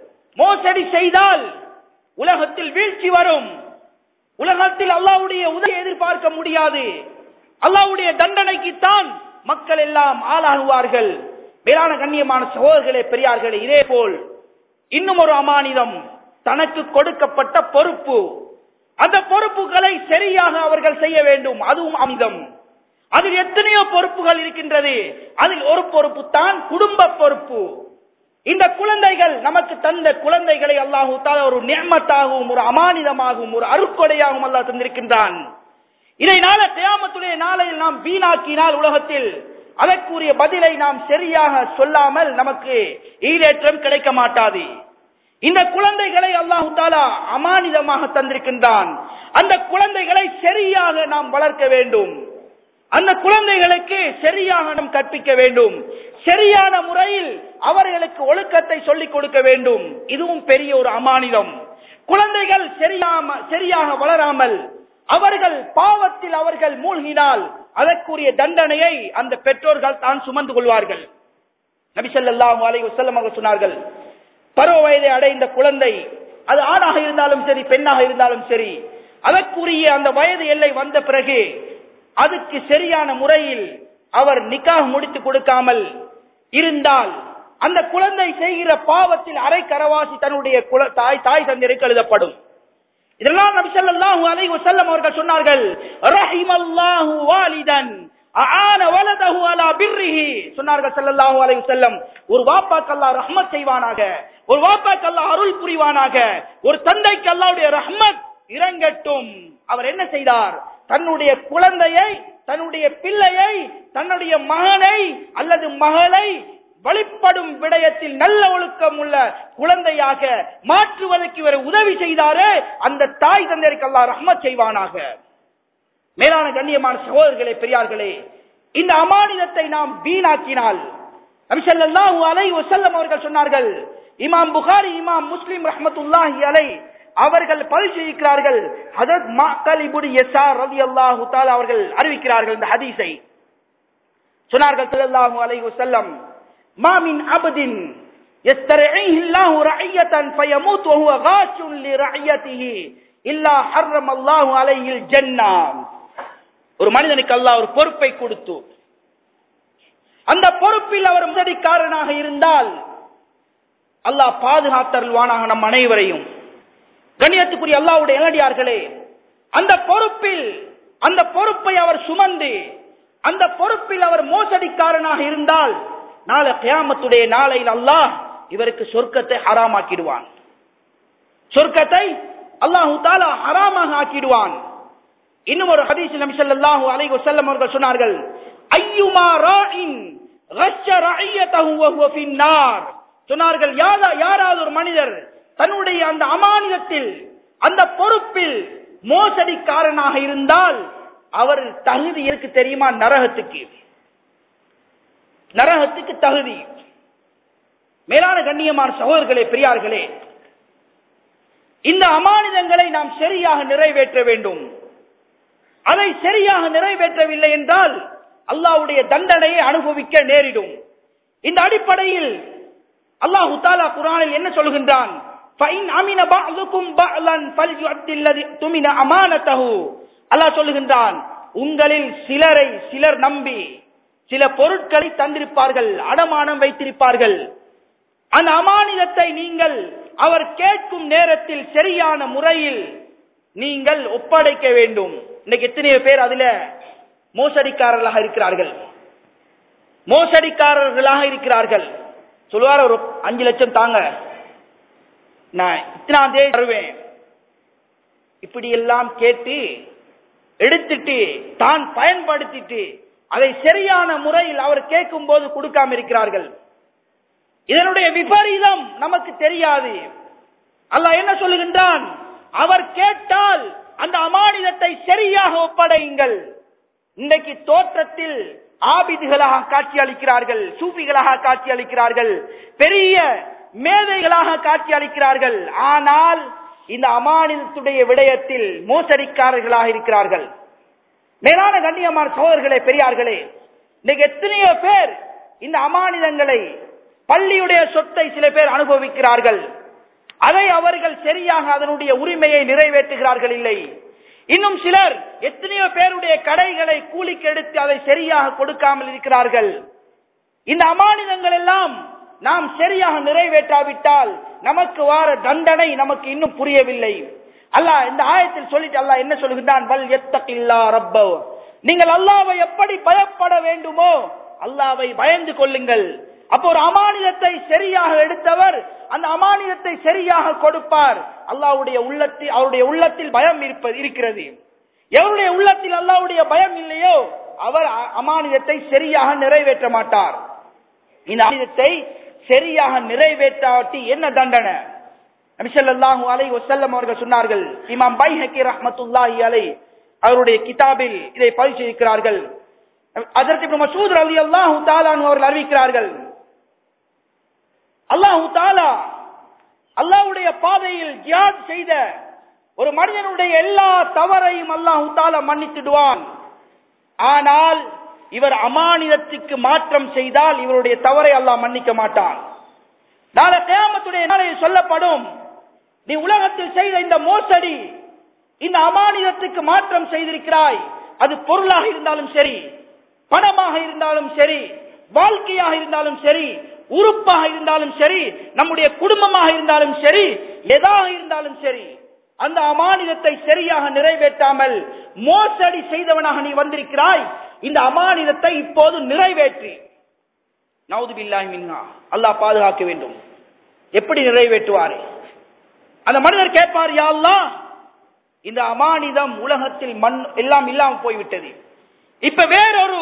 மோசடி செய்தால் உலகத்தில் வீழ்ச்சி வரும் உலகத்தில் அல்லாஹ்வுடைய உதவியை எதிர்பார்க்க முடியாது அல்லாஹ்வுடைய தண்டனைக்குத்தான் மக்கள் எல்லாம் ஆளாகுவார்கள் மேலான கண்ணியமான சகோதரர்களே பெரியார்களே இதே போல் இன்னும் ஒரு அமானிதம் தனக்கு கொடுக்கப்பட்ட பொறுப்பு அந்த பொறுப்புகளை சரியாக அவர்கள் செய்ய வேண்டும் அதுவும் அமிதம் அதில் எத்தனையோ பொறுப்புகள் இருக்கின்றது அதில் ஒரு பொறுப்பு தான் குடும்ப பொறுப்பு இந்த குழந்தைகள் நமக்கு தந்த குழந்தைகளை அல்லாஹு தாலா ஒரு நியமத்தாகவும் ஒரு அமானிதமாகவும் ஒரு அருக்கொடையாகவும் அல்லாஹ் தந்திருக்கின்றான் இதை நாள கியாமத்துடைய நாளையில் நாம் வீணாக்கினால் உலகத்தில் அதற்குரிய பதிலை நாம் சரியாக சொல்லாமல் நமக்கு ஈடேற்றம் கிடைக்க மாட்டாது இந்த குழந்தைகளை அல்லாஹு தாலா அமானிதமாக தந்திருக்கின்றான் அந்த குழந்தைகளை சரியாக நாம் வளர்க்க வேண்டும் அந்த குழந்தைகளுக்கு சரியாக நாம் கற்பிக்க வேண்டும் சரியான முறையில் அவர்களுக்கு ஒழுக்கத்தை சொல்லிக் கொடுக்க வேண்டும் இதுவும் பெரிய ஒரு அமானிதம் குழந்தைகள் சரியாம சரியாக வளராமல் அவர்கள் பாவத்தில் அவர்கள் மூழ்கினால் அதற்குரிய தண்டனையை அந்த பெற்றோர்கள் தான் சுமந்து கொள்வார்கள் நபி ஸல்லல்லாஹு அலைஹி வஸல்லம் அவர்கள் சொன்னார்கள் பருவ வயதை அடைந்த குழந்தை அது ஆணாக இருந்தாலும் சரி பெண்ணாக இருந்தாலும் சரி அதற்குரிய அந்த வயது எல்லை வந்த பிறகு அதுக்கு சரியான முறையில் அவர் நிக்காஹ் முடித்து கொடுக்காமல் இருந்தால் அந்த குழந்தை செய்கிற பாவத்தில் அரை கரவாசி தன்னுடைய குல- தாய் தாய் தந்தையருக்கு எழுதப்படும் இதெல்லாம் நபி ஸல்லல்லாஹு அலைஹி வஸல்லம் அவர்கள் சொன்னார்கள் ரஹிமல்லாஹு வாலிதன் அஆன வலதஹு அலா பிர்ரிஹி சொன்னார்கள் ஸல்லல்லாஹு அலைஹி வஸல்லம் ஒரு வாப்பாக்கு அல்லாஹ் ரஹ்மத் செய்வானாக ஒரு வாப்பாக்கு அல்லாஹ் அருள் புரிவானாக ஒரு தந்தைக்கு அல்லாஹ்வுடைய ரஹ்மத் இறங்கட்டும் அவர் என்ன செய்தார் தன்னுடைய குழந்தையை தன்னுடைய பிள்ளையை தன்னுடைய மகனை அல்லது மகளை வழிபடும் விடயத்தில் நல்ல ஒழுக்கம் உள்ள குழந்தையாக மாற்றுவதற்கு இவர் உதவி செய்தாரே அந்த தாய் தந்தையருக்கு அல்லாஹ் ரஹ்மத் செய்வானாக மேலான கண்ணியமான சகோதரர்களே பெரியார்களே இந்த அமானிதத்தை நாம் வீணாக்கினால் நபி ஸல்லல்லாஹு அலைஹி வஸல்லம் அவர்கள் சொன்னார்கள் இமாம் புகாரி இமாம் முஸ்லிம் ரஹ்மத்துல்லாஹி அலை அவர்கள் பரிசீலிக்கிறார்கள் ஹதரத் மாக்கல் இப்னு யஸார் ரலியல்லாஹு தஆலா அவர்கள் அறிவிக்கிறார்கள் இந்த ஹதீஸை சொன்னார்கள் ஸல்லல்லாஹு அலைஹி வஸல்லம் மா மின் அபதின் يسترعيه الله رعية فيموت وهو غاش لرعيته إلا حرم الله عليه الجنة ஒரு மனிதனுக்கு அல்லாஹ் ஒரு பொறுப்பை கொடுத்து அந்த பொறுப்பில் அவர் முதடிக்காரனாக இருந்தால் அல்லாஹ் பாதுகாத்தருள்வானாக நம் அனைவரையும் கண்ணியத்துக்குரிய அல்லாஹ்வுடைய இளடியார்களே அந்த பொறுப்பில் அந்த பொறுப்பை அவர் சுமந்து அந்த பொறுப்பில் அவர் மோசடிக்காரனாக இருந்தால் நாளை கியாமத்துடைய நாளையில் அல்லாஹ் இவருக்கு சொர்க்கத்தை ஹராமாக்கிடுவான் சொர்க்கத்தை அல்லாஹு தாலா ஹராமாக ஆக்கிடுவான் இன்னும் ஒரு ஹதீஸ் நபி ஸல்லல்லாஹு அலைஹி வஸல்லம் அவர்கள் சொன்னார்கள் ஐயுமா ராஇன் ரஷ்ஷ ரஅய்யதஹு வ ஹுவ ஃபின்னார் சொன்னார்கள் யாரா யாராவது ஒரு மனிதர் தன்னுடைய அந்த அமானிதத்தில் அந்த பொறுப்பில் மோசடிக்காரனாக இருந்தால் அவர் தகுதி இருக்கு தெரியுமா நரகத்துக்கு நரகத்துக்கு தகுதி மேலான கண்ணியமான சகோதரர்களே பெரியார்களே இந்த அமானிதங்களை நாம் சரியாக நிறைவேற்ற வேண்டும் அதை சரியாக நிறைவேற்றவில்லை என்றால் அல்லாஹ்வுடைய தண்டனையை அனுபவிக்க நேரிடும் இந்த அடிப்படையில் அல்லாஹு தாலா குரானில் என்ன சொல்கின்றான் فَإِنْ أَمِنَ بَعْضُكُمْ بَعْضًا فَلْيُؤَدِّ الَّذِي اؤْتُمِنَ أَمَانَتَهُ அல்லாஹ் சொல்லுகின்றான் உங்களில் சிலரை சிலர் நம்பி சில பொருட்களை தந்திருப்பார்கள் அடமானம் வைத்திருப்பார்கள் அந்த அமானிதத்தை நீங்கள் அவர் கேட்கும் நேரத்தில் சரியான முறையில் நீங்கள் ஒப்படைக்க வேண்டும் இன்னைக்கு எத்தனையோ பேர் அதுல மோசடிக்காரர்களாக இருக்கிறார்கள் மோசடிக்காரர்களாக இருக்கிறார்கள் சொல்லுவார் ஒரு அஞ்சு லட்சம் தாங்க நான் இத்தனாம் தேதி தருவேன் இப்படி எல்லாம் கேட்டு எடுத்துட்டு தான் பயன்படுத்திட்டு அதை சரியான முறையில் அவர் கேட்கும் போது கொடுக்காம இருக்கிறார்கள் இதனுடைய விபரீதம் நமக்கு தெரியாது அல்லாஹ் என்ன சொல்லுகின்றான் அவர் கேட்டால் அந்த அமானிதத்தை சரியாக ஒப்படையுங்கள் இன்றைக்கு தோற்றத்தில் ஆபிதுகளாக காட்சி அளிக்கிறார்கள் சூஃபிகளாக காட்சி அளிக்கிறார்கள் பெரிய மேதைகளாக காட்சி அளிக்கிறார்கள் ஆனால் இந்த அமானிதத்துடைய விடயத்தில் மோசடிக்காரர்களாக இருக்கிறார்கள் மேலான கண்ணியமான சகோதரர்களே பெரியார்களே இன்னைக்கு எத்தனையோ பேர் இந்த அமானிதங்களை பள்ளியுடைய சொத்தை சில பேர் அனுபவிக்கிறார்கள் அதை அவர்கள் சரியாக அதனுடைய உரிமையை நிறைவேற்றுகிறார்கள் இல்லை இன்னும் சிலர் எத்தனையோ பேருடைய கடைகளை கூலிக்கு எடுத்து அதை சரியாக கொடுக்காமல் இருக்கிறார்கள் இந்த அமானிதங்கள் எல்லாம் நாம் சரியாக நிறைவேற்றாவிட்டால் நமக்கு வார தண்டனை நமக்கு இன்னும் புரியவில்லை அல்லாஹ் இந்த ஆயத்தில் சொல்லிட்டு அல்லாஹ் என்ன சொல்லுகின்றான் வல் எத்தகில்லா ரப்பவ் நீங்கள் அல்லாவை எப்படி பயப்பட வேண்டுமோ அல்லாவை பயந்து கொள்ளுங்கள் அப்போ ஒரு அமானிதத்தை சரியாக எடுத்தவர் அந்த அமானிதத்தை சரியாக கொடுப்பார் அல்லாவுடைய உள்ளத்தில் அவருடைய உள்ளத்தில் பயம் இருப்பது இருக்கிறது எவருடைய உள்ளத்தில் அல்லாவுடைய பயம் இல்லையோ அவர் அ- அமானிதத்தை சரியாக நிறைவேற்ற மாட்டார் இந்த அமானிதத்தை சரியாக நிறைவேற்றாட்டி என்ன தண்டனை நபி ஸல்லல்லாஹு அலைஹி வஸல்லம் அவர்கள் சொன்னார்கள் இமாம் பைஹகி ரஹ்மத்துல்லாஹி அலைஹி அவருடைய கிதாபில் இதை பதிவு செய்திருக்கிறார்கள் அதற்கு இப்னு மசூத் ரலியல்லாஹு தஆலா அன்ஹு அவர்கள் அறிவிக்கிறார்கள் அல்லாஹு தாலா அல்லாஹ்வுடைய பாதையில் ஜியாத் செய்த ஒரு மனிதனுடைய எல்லா தவறையும் அல்லாஹு தாலா மன்னித்துடுவான் ஆனால் இவர் அமானிதத்துக்கு மாற்றம் செய்தால் இவருடைய தவறை அல்லாஹ் மன்னிக்க மாட்டான் நாளை கியாமத்துடைய நாளையில் சொல்லப்படும் நீ உலகத்தில் செய்த இந்த மோசடி இந்த அமானிதத்துக்கு மாற்றம் செய்திருக்கிறாய் அது பொருளாக இருந்தாலும் சரி பணமாக இருந்தாலும் சரி வாழ்க்கையாக இருந்தாலும் சரி உறுப்பாக இருந்தாலும் சரி நம்முடைய குடும்பமாக இருந்தாலும் சரி எதாக இருந்தாலும் சரி அந்த அமானிதத்தை சரியாக நிறைவேற்றாமல் மோசடி செய்தவனாக நீ வந்திருக்கிறாய் இந்த அமானிதத்தை இப்போது நிறைவேற்றி நவுது பில்லாஹி மின்னா அல்லாஹ் பாதுகாக்க வேண்டும் எப்படி நிறைவேற்றுவாரு அந்த மனிதர் கேட்பார் யா அல்லாஹ் இந்த அமானிதம் உலகத்தில் மண் எல்லாம் இல்லாமல் போய்விட்டது இப்ப வேறொரு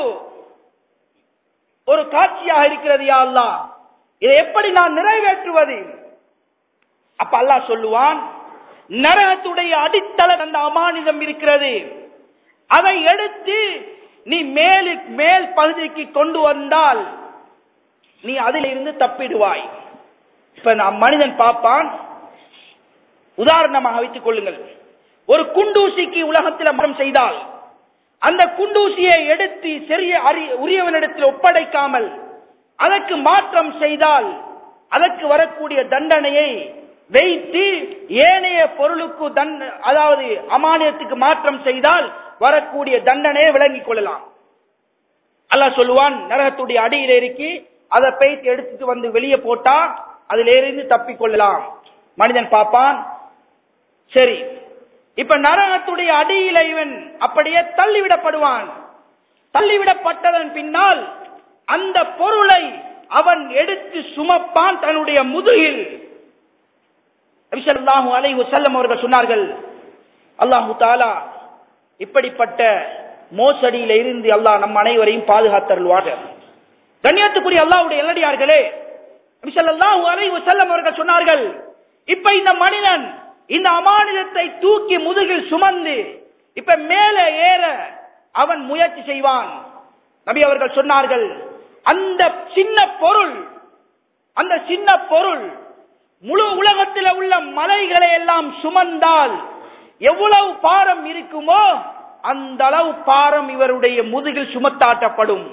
ஒரு காட்சியாக இருக்கிறது யா அல்லாஹ் இதை எப்படி நான் நிறைவேற்றுவது அப்ப அல்லாஹ் சொல்லுவான் நரகத்துடைய அடித்தள அந்த அமானிதம் இருக்கிறது அதை எடுத்து நீ மேலு மேல் பகுதிக்கு கொண்டு வந்தால் நீ அதில் இருந்து தப்பிடுவாய் இப்ப நான் மனிதன் பார்ப்பான் உதாரணமாக வைத்துக் கொள்ளுங்கள் ஒரு குண்டூசிக்கு உலகத்தில் மரம் செய்தால் அந்த குண்டூசியை எடுத்து சரிய அறி- உரியவனிடத்தில் ஒப்படைக்காமல் அதற்கு மாற்றம் செய்தால் அதற்கு வரக்கூடிய தண்டனையை வைத்து ஏனைய பொருளுக்கு தண்ட அதாவது அமானியத்துக்கு மாற்றம் செய்தால் வரக்கூடிய தண்டனையை விளங்கிக் கொள்ளலாம் அல்லாஹ் சொல்லுவான் நரகத்துடைய அடியில இருக்கி அதை பேய்த்து எடுத்துட்டு வந்து வெளியே போட்டா அதில இருந்து தப்பிக் கொள்ளலாம் மனிதன் பார்ப்பான் சரி இப்ப நரகத்துடைய அடியில இவன் அப்படியே தள்ளிவிடப்படுவான் தள்ளிவிடப்பட்டதன் பின்னால் அந்த பொருளை அவன் எடுத்து சுமப்பான் தன்னுடைய முதுகில் நபிசல்லாஹு அலைஹி வஸல்லம் அவர்கள் சொன்னார்கள் அல்லாஹு தாலா இப்படிப்பட்ட மோசடியில இருந்து அல்லாஹ் நம் அனைவரையும் பாதுகாத்தருள்வாக கண்ணியத்துக்குரிய அல்லாஹ்வுடைய எல்லடியார்களே நபிசல்லாஹு அலைஹி வஸல்லம் அவர்கள் சொன்னார்கள் இப்ப இந்த மனிதன் இந்த அமானிதத்தை தூக்கி முதுகில் சுமந்து இப்ப மேலே ஏற அவன் முயற்சி செய்வான் நபி அவர்கள் சொன்னார்கள் அந்த சின்ன பொருள் அந்த சின்ன பொருள் முழு உலகத்தில் உள்ள மலைகளை எல்லாம் சுமந்தால் எவ்வளவு பாரம் இருக்குமோ அந்த அளவு பாரம் இவருடைய முதுகில் சுமத்தாட்டப்படும்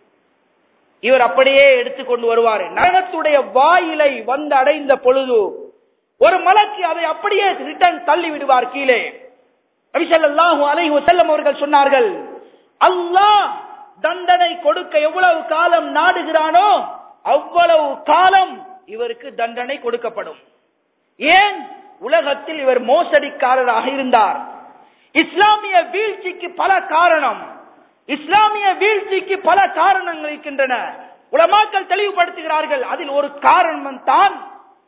இவர் அப்படியே எடுத்துக்கொண்டு வருவார் நரகத்துடைய வாயிலை வந்து அடைந்த பொழுது ஒரு மலக்கு அதை அப்படியே ரிட்டர்ன் தள்ளி விடுவார் கீழே நபிசல்லாஹு அலைஹி வஸல்லம் அவர்கள் சொன்னார்கள் அல்லாஹ் தண்டனை கொடுக்க எவ்வளவு காலம் நாடுகிறானோ அவ்வளவு காலம் இவருக்கு தண்டனை கொடுக்கப்படும் ஏன் உலகத்தில் இவர் மோசடிக்காரராக இருந்தார் இஸ்லாமிய வீழ்ச்சிக்கு பல காரணம் இஸ்லாமிய வீழ்ச்சிக்கு பல காரணங்கள் இருக்கின்றன உலமாக்கள் தெளிவுபடுத்துகிறார்கள் அதில் ஒரு காரணம் தான்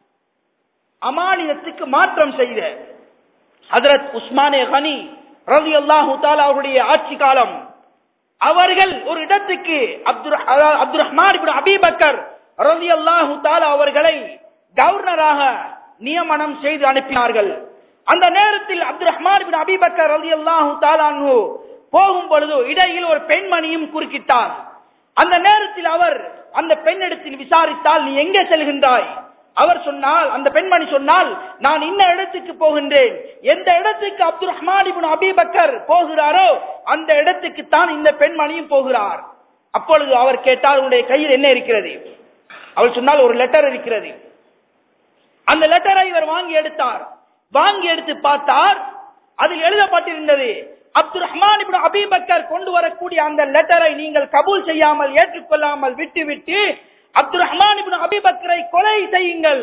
அமானியத்துக்கு மாற்றம் செய்த ஹதரத் உஸ்மானே கனி ரவி அல்லாஹு அவருடைய ஆட்சி காலம் அவர்கள் ஒரு இடத்துக்கு அப்துல் அப்துல் ரஹ்மான் அபிபக்கர் ரவி அல்லாஹு அவர்களை கவர்னராக நியமனம் செய்து அனுப்பினார்கள் அந்த நேரத்தில் அப்துல் ரஹ்மான் அபிபக்கர் ரவி அல்லாஹு தாலானு போகும் பொழுது இடையில் ஒரு பெண்மணியும் குறுக்கிட்டார் அந்த நேரத்தில் அவர் அந்த பெண்ணிடத்தில் விசாரித்தால் நீ எங்கே செல்கின்றாய் அவர் சொன்னால் அந்த பெண்மணி சொன்னால் நான் இன்ன இடத்துக்கு போகின்றேன் எந்த இடத்துக்கு அப்துல் ரஹ்மான் இப்னு அபீபக்கர் போகிறாரோ அந்த இடத்துக்கு தான் இந்த பெண்மணியும் போகிறார் அப்பொழுது அவர் கேட்டால் உன்னுடைய கையில் என்ன இருக்கிறது அவள் சொன்னால் ஒரு லெட்டர் இருக்கிறது அந்த லெட்டரை இவர் வாங்கி எடுத்தார் வாங்கி எடுத்து பார்த்தார் அதில் எழுதப்பட்டிருந்தது அப்துல் ரஹ்மான் இப்னு அபீபக்கர் கொண்டு வரக்கூடிய அந்த லெட்டரை நீங்கள் கபூல் செய்யாமல் ஏற்றுக்கொள்ளாமல் விட்டுவிட்டு அப்துல் ரஹ்மான் இப்னு அபிபக்கரை கொலை செய்யுங்கள்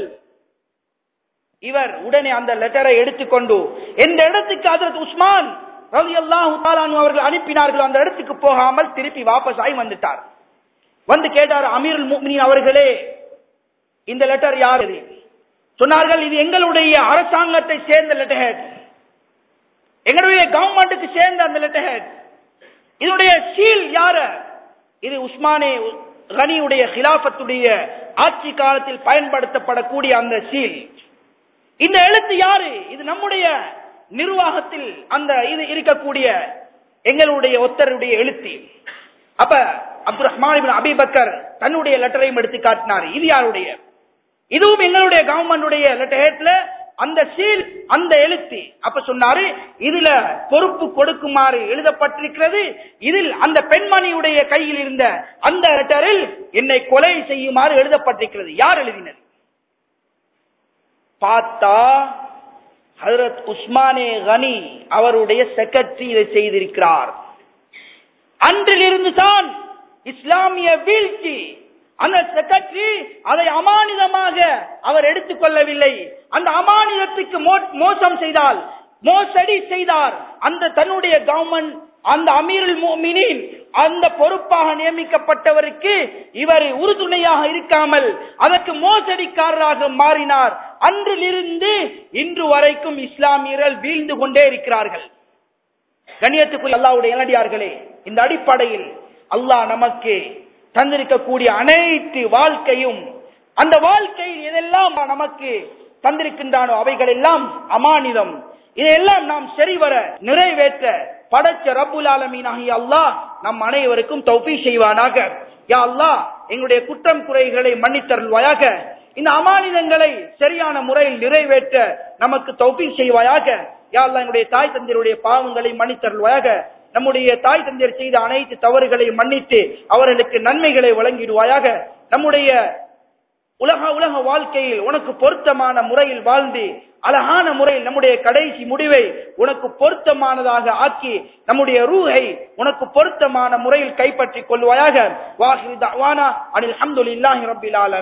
இவர் உடனே அந்த லெட்டரை எடுத்துக்கொண்டு எந்த இடத்துக்கு ஹஜரத் உஸ்மான் ரலியல்லாஹு தஆலா அவர்கள் அனுப்பினார்கள் அந்த இடத்துக்கு போகாமல் திருப்பி வாபஸ் ஆகி வந்துட்டார் வந்து கேட்டார் அமீருல் முஃமினீன் அவர்களே இந்த லெட்டர் யார் இது சொன்னார்கள் இது எங்களுடைய அரசாங்கத்தை சேர்ந்த லெட்டர் ஹெட் எங்களுடைய கவர்மெண்ட்டுக்கு சேர்ந்த அந்த லெட்டர் ஹெட் இதனுடைய சீல் யார இது உஸ்மானே கனியுடைய ஹிலாபத்துடைய ஆட்சி காலத்தில் பயன்படுத்தப்படக்கூடிய அந்த சீல் இந்த எழுத்து யாரு இது நம்முடைய நிர்வாகத்தில் அந்த இது இருக்கக்கூடிய எங்களுடைய ஒத்தருடைய எழுத்து அப்ப அப்துல் ரஹ்மான் அபிபக்கர் தன்னுடைய லெட்டரையும் எடுத்து காட்டினார் இது யாருடைய இதுவும் எங்களுடைய கவர்மெண்டுடைய லெட்டர் ஹேட்ல அந்த சீல் அந்த எழுத்து அப்ப சொன்னாரு இதுல பொறுப்பு கொடுக்குமாறு எழுதப்பட்டிருக்கிறது இதில் அந்த பெண்மணியுடைய கையில் இருந்த அந்த லெட்டரில் என்னை கொலை செய்யுமாறு எழுதப்பட்டிருக்கிறது யார் எழுதினர் பார்த்தா ஹதரத் உஸ்மானே கனி அவருடைய செக்ரட்டரி இதை செய்திருக்கிறார் அன்றிலிருந்து தான் இஸ்லாமிய வீழ்ச்சி அந்த செக்ரட்டரி அதை அமானிதமாக அவர் எடுத்துக்கொள்ளவில்லை அந்த அமானிதத்துக்கு மோசம் செய்தால் மோசடி செய்தார் அந்த தன்னுடைய கவர்மெண்ட் அந்த அமீருல் மோமினின் அந்த பொறுப்பாக நியமிக்கப்பட்டவருக்கு இவர் உறுதுணையாக இருக்காமல் அதற்கு மோசடிக்காரராக மாறினார் அன்றிலிருந்து இன்று வரைக்கும் இஸ்லாமியர்கள் வீழ்ந்து கொண்டே இருக்கிறார்கள் கண்ணியத்துக்குள் அல்லாவுடைய இளடியார்களே இந்த அடிப்படையில் அல்லாஹ் நமக்கு தந்திருக்கக்கூடிய அனைத்து வாழ்க்கையும் அந்த வாழ்க்கையில் எதெல்லாம் நமக்கு தந்திருக்கின்றானோ அவைகள் எல்லாம் அமானிதம் இதையெல்லாம் நாம் சரிவர நிறைவேற்ற படைச்ச ரப்புல் ஆலமீனாகிய அல்லாஹ் நம் அனைவருக்கும் தௌபி செய்வானாக யா அல்லாஹ் எங்களுடைய குற்றம் குறைகளை மன்னித்தருள்வாயாக இந்த அமானிதங்களை சரியான முறையில் நிறைவேற்ற நமக்கு தௌபி செய்வாயாக யா அல்லாஹ் எங்களுடைய தாய் தந்தையருடைய பாவங்களை மன்னித்தருள்வாயாக நம்முடைய தாய் தந்தையர் செய்த அனைத்து தவறுகளை மன்னித்து அவர்களுக்கு நன்மைகளை வழங்கிடுவாயாக நம்முடைய உலக உலக வாழ்க்கையில் உனக்கு பொருத்தமான முறையில் வாழ்ந்து அழகான முறையில் நம்முடைய கடைசி முடிவை உனக்கு பொருத்தமானதாக ஆக்கி நம்முடைய ரூஹை உனக்கு பொருத்தமான முறையில் கைப்பற்றிக் கொள்வாயாக வாஹிர் தஅவானா அனில் அல்ஹம்துலில்லாஹி ரப்பில் ஆலமீன்